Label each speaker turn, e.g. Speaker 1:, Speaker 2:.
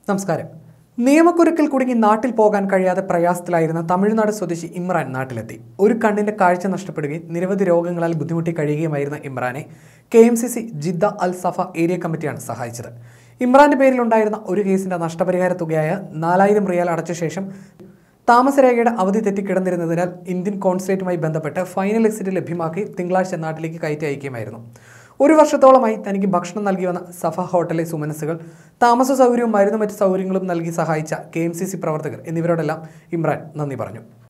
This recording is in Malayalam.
Speaker 1: നമസ്കാരം നിയമക്കുരുക്കിൽ കുടുങ്ങി നാട്ടിൽ പോകാൻ കഴിയാതെ പ്രയാസത്തിലായിരുന്ന തമിഴ്നാട് സ്വദേശി ഇമ്രാൻ നാട്ടിലെത്തി ഒരു കണ്ണിന്റെ കാഴ്ച നഷ്ടപ്പെടുകയും നിരവധി രോഗങ്ങളാൽ ബുദ്ധിമുട്ടി കഴിയുകയുമായിരുന്ന ഇമ്രാനെ K M C C Jeddah Al Safa area കമ്മിറ്റിയാണ് സഹായിച്ചത് ഇമ്രാന്റെ പേരിലുണ്ടായിരുന്ന ഒരു കേസിന്റെ നഷ്ടപരിഹാര തുകയായ നാലായിരം റിയാൽ അടച്ച ശേഷം താമസരേഖയുടെ അവധി തെറ്റിക്കിടന്നിരുന്നതിനാൽ ഇന്ത്യൻ കോൺസുലേറ്റുമായി ബന്ധപ്പെട്ട് ഫൈനൽ എക്സിറ്റ് ലഭ്യമാക്കി തിങ്കളാഴ്ച നാട്ടിലേക്ക് കയറ്റി അയക്കുകയായിരുന്നു ഒരു വർഷത്തോളമായി തനിക്ക് ഭക്ഷണം നൽകി വന്ന സഫ ഹോട്ടലിലെ സുമനസ്സുകൾ താമസ സൗകര്യവും മരുന്നും മറ്റ് സൗകര്യങ്ങളും നൽകി സഹായിച്ച കെ എം സി സി പ്രവർത്തകർ എന്നിവരോടെല്ലാം ഇമ്രാൻ നന്ദി പറഞ്ഞു